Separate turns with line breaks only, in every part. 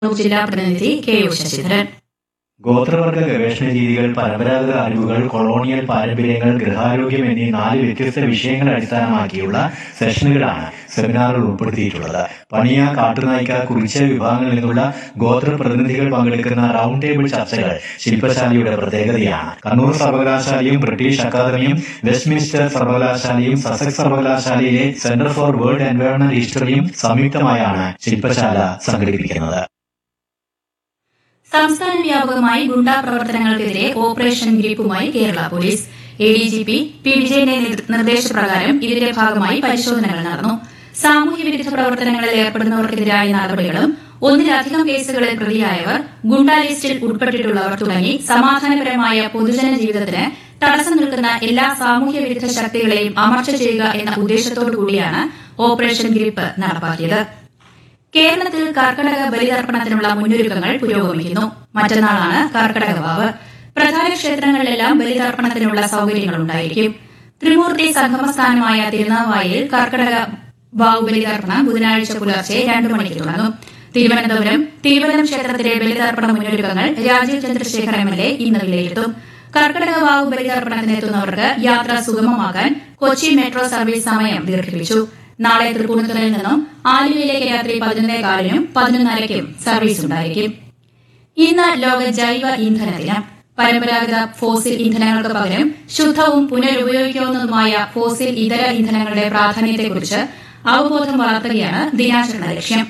ജില്ലാ പ്രതിനിധി K U Sasidharan
ഗോത്രവർഗ ഗവേഷണ രീതികൾ പരമ്പരാഗത അറിവുകൾ കൊളോണിയൽ പാരമ്പര്യങ്ങൾ ഗൃഹാരോഗ്യം എന്നീ നാല് വ്യത്യസ്ത വിഷയങ്ങളെ അടിസ്ഥാനമാക്കിയുള്ള സെഷനുകളാണ് സെമിനാറിൽ ഉൾപ്പെടുത്തിയിട്ടുള്ളത് പണിയ കാട്ടുനായിക്ക കുറിച്ച വിഭാഗങ്ങളിൽ നിന്നുള്ള ഗോത്ര പ്രതിനിധികൾ പങ്കെടുക്കുന്ന റൗണ്ട് ടേബിൾ ചർച്ചകൾ ശില്പശാലയുടെ പ്രത്യേകതയാണ് കണ്ണൂർ സർവകലാശാലയും ബ്രിട്ടീഷ് അക്കാദമിയും വെസ്റ്റ്മിൻസ്റ്റർ സർവകലാശാലയും സസെക്സ് സർവകലാശാലയിലെ സെന്റർ ഫോർ വേൾഡ് എൻവയോൺമെന്റ് ഹിസ്റ്ററിയും സംയുക്തമായാണ് ശില്പശാല സംഘടിപ്പിക്കുന്നത്
സംസ്ഥാന വ്യാപകമായി ഗുണ്ടാ പ്രവർത്തനങ്ങൾക്കെതിരെ ഓപ്പറേഷൻ ഗ്രിപ്പുമായി Kerala police A D G P P വിജയന്റെ നിർ- നിർദ്ദേശപ്രകാരം ഇതിന്റെ ഭാഗമായി പരിശോധനകൾ നടന്നു സാമൂഹ്യ വിരുദ്ധ പ്രവർത്തനങ്ങളിൽ ഏർപ്പെടുന്നവർക്കെതിരായ നടപടികളും ഒന്നിലധികം കേസുകളിൽ പ്രതിയായവർ ഗുണ്ടാ ലിസ്റ്റിൽ ഉൾപ്പെട്ടിട്ടുള്ളവർ തുടങ്ങി സമാധാനപരമായ പൊതുജന ജീവിതത്തിന് തടസ്സം നിൽക്കുന്ന എല്ലാ സാമൂഹ്യ വിരുദ്ധ ശക്തികളെയും അമർച്ച ചെയ്യുക എന്ന ഉദ്ദേശത്തോടു കൂടിയാണ് ഓപ്പറേഷൻ ഗ്രിപ്പ് നടപ്പാക്കിയത് കേരളത്തിൽ കർക്കടക ബലിതർപ്പണത്തിനുള്ള മുന്നൊരുക്കങ്ങൾ പുരോഗമിക്കുന്നു മറ്റന്നാളാണ് കർക്കടക വാവ് പ്രധാന ക്ഷേത്രങ്ങളിലെല്ലാം ബലിതർപ്പണത്തിനുള്ള സൌകര്യങ്ങൾ ഉണ്ടായിരിക്കും ത്രിമൂർത്തി സംഗമസ്ഥാനമായ തിരുനാവായിൽ കർക്കടക വാവ് ബലിതർപ്പണം ബുധനാഴ്ച പുലർച്ചെ രണ്ടു മണിക്ക് തുടങ്ങും തിരുവനന്തപുരം തിരുവല്ലം ക്ഷേത്രത്തിലെ ബലിതർപ്പണ മുന്നൊരുക്കങ്ങൾ Rajeev Chandrasekhar M L A ഇന്ന് വിലയിരുത്തും കർക്കടക വാവ് ബലിതർപ്പണത്തിനെത്തുന്നവർക്ക് യാത്ര സുഗമമാക്കാൻ കൊച്ചി മെട്രോ സർവീസ് സമയം ദീർഘിപ്പിച്ചു നാളെ തൃപ്പൂണിത്തുറയിൽ നിന്നും ആലുവയിലേക്ക് രാത്രി പതിനൊന്നേ കാലിനും പതിനൊന്നരയ്ക്കും സർവീസ് ഉണ്ടായിരിക്കും ഇന്ന് ലോക ജൈവ ഇന്ധന ദിനം പരമ്പരാഗത ഫോസിൽ ഇന്ധനങ്ങൾക്ക് പകരം ശുദ്ധവും പുനരുപയോഗിക്കാവുന്നതുമായ ഫോസിൽ ഇതര ഇന്ധനങ്ങളുടെ പ്രാധാന്യത്തെക്കുറിച്ച് അവബോധം വളർത്തുകയാണ് ദിനാചരണ ലക്ഷ്യം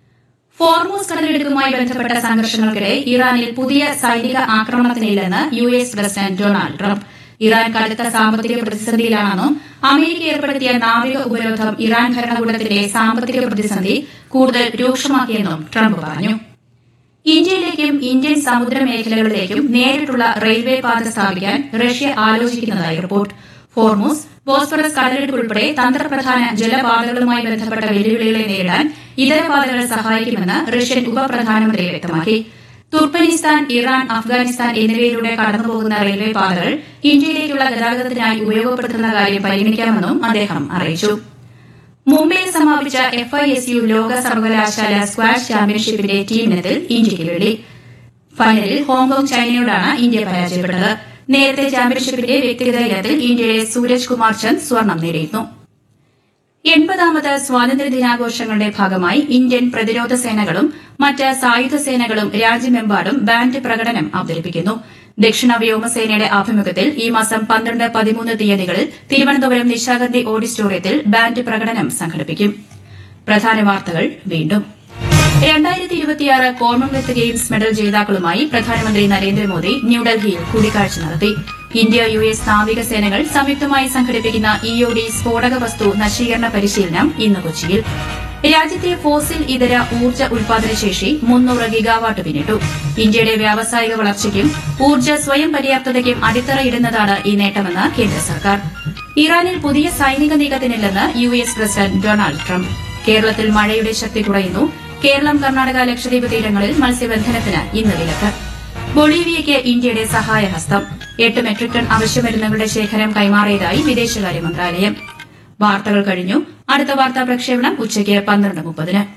ഫോർമോസ് കടലെടുക്കുമായി ബന്ധപ്പെട്ട സംഘർഷങ്ങൾക്കിടെ ഇറാനിൽ പുതിയ സൈനിക ആക്രമണത്തിനില്ലെന്ന് U S president Donald Trump Iran കടുത്ത സാമ്പത്തിക പ്രതിസന്ധിയിലാണെന്നും അമേരിക്ക ഏർപ്പെടുത്തിയ നാവിക ഉപരോധം ഇറാൻ ഭരണകൂടത്തിന്റെ സാമ്പത്തിക പ്രതിസന്ധി കൂടുതൽ രൂക്ഷമാക്കിയെന്നും ട്രംപ് പറഞ്ഞു ഇന്ത്യയിലേക്കും ഇന്ത്യൻ സമുദ്ര മേഖലകളിലേക്കും നേരിട്ടുള്ള റെയിൽവേ പാത സ്ഥാപിക്കാൻ റഷ്യ ആലോചിക്കുന്നതായി റിപ്പോർട്ട് ഫോർമൂസ് ബോസ്ഫറസ് കടലെടുപ്പ് ഉൾപ്പെടെ തന്ത്രപ്രധാന ജലപാതകളുമായി ബന്ധപ്പെട്ട വെല്ലുവിളികളെ നേരിടാൻ ഇതര പാതകൾ സഹായിക്കുമെന്ന് റഷ്യൻ ഉപപ്രധാനമന്ത്രി വ്യക്തമാക്കി തുർക്കനിസ്ഥാൻ ഇറാൻ അഫ്ഗാനിസ്ഥാൻ എന്നിവയിലൂടെ കടന്നുപോകുന്ന റെയിൽവേ പാതകൾ ഇന്ത്യയിലേക്കുള്ള ഗതാഗതത്തിനായി ഉപയോഗപ്പെടുത്തുന്ന കാര്യം പരിഗണിക്കാമെന്നും അദ്ദേഹം അറിയിച്ചു മുംബൈയിൽ സമാപിച്ച എഫ് ഐ എസ് യു ലോക സർവകലാശാല സ്ക്വാഷ് ചാമ്പ്യൻഷിപ്പിന്റെ ടീമിനത്തിൽ ഇന്ത്യയ്ക്ക് വെള്ളി ഫൈനലിൽ ഹോങ്കോങ് ചൈനയോടാണ് ഇന്ത്യ പരാജയപ്പെട്ടത് നേരത്തെ ചാമ്പ്യൻഷിപ്പിന്റെ വ്യക്തിഗത ഇനത്തിൽ ഇന്ത്യയുടെ സൂരജ് കുമാർ ചന്ദ് സ്വർണം നേടിയിരുന്നു എൺപതാമത് സ്വാതന്ത്ര്യ ദിനാഘോഷങ്ങളുടെ ഭാഗമായി ഇന്ത്യൻ പ്രതിരോധ സേനകളും മറ്റ് സായുധ സേനകളും രാജ്യമെമ്പാടും ബാൻഡ് പ്രകടനം അവതരിപ്പിക്കുന്നു ദക്ഷിണ വ്യോമസേനയുടെ ആഭിമുഖ്യത്തിൽ ഈ മാസം പന്ത്രണ്ട് പതിമൂന്ന് തീയതികളിൽ തിരുവനന്തപുരം നിശാഗന്ധി ഓഡിറ്റോറിയത്തിൽ ബാൻഡ് പ്രകടനം സംഘടിപ്പിക്കും പ്രധാന വാർത്തകൾ വീണ്ടും രണ്ടായിരത്തി ഇരുപത്തിയാറ് കോമൺവെൽത്ത് ഗെയിംസ് മെഡൽ ജേതാക്കളുമായി പ്രധാനമന്ത്രി നരേന്ദ്രമോദി ന്യൂഡൽഹിയിൽ കൂടിക്കാഴ്ച നടത്തി ഇന്ത്യ യു എസ് നാവിക സേനകൾ സംയുക്തമായി സംഘടിപ്പിക്കുന്ന ഇഒഡി സ്ഫോടക വസ്തു നശീകരണ പരിശീലനം ഇന്ന് കൊച്ചിയിൽ രാജ്യത്തെ ഫോസിൽ ഇതര ഊർജ്ജ ഉൽപാദന ശേഷി മുന്നൂറ് ഗിഗാവാട്ട് പിന്നിട്ടു ഇന്ത്യയുടെ വ്യാവസായിക വളർച്ചയ്ക്കും ഊർജ്ജ സ്വയം പര്യാപ്തതയ്ക്കും അടിത്തറയിടുന്നതാണ് ഈ നേട്ടമെന്ന് കേന്ദ്ര സർക്കാർ ഇറാനിൽ പുതിയ സൈനിക നീക്കത്തിനില്ലെന്ന് U S president Donald Trump കേരളത്തിൽ മഴയുടെ ശക്തി കുറയുന്നു കേരളം കർണാടക ലക്ഷദ്വീപ് തീരങ്ങളിൽ മത്സ്യബന്ധനത്തിന് ഇന്ന് വിലക്ക് ബൊളീവിയയ്ക്ക് ഇന്ത്യയുടെ സഹായഹസ്തം എട്ട് മെട്രിക് ടൺ അവശ്യമരുന്നുകളുടെ ശേഖരം കൈമാറിയതായി വിദേശകാര്യ മന്ത്രാലയം വാർത്തകൾ കഴിഞ്ഞു അടുത്ത വാർത്താ പ്രക്ഷേപണം ഉച്ചയ്ക്ക് പന്ത്രണ്ട് മുപ്പതിന്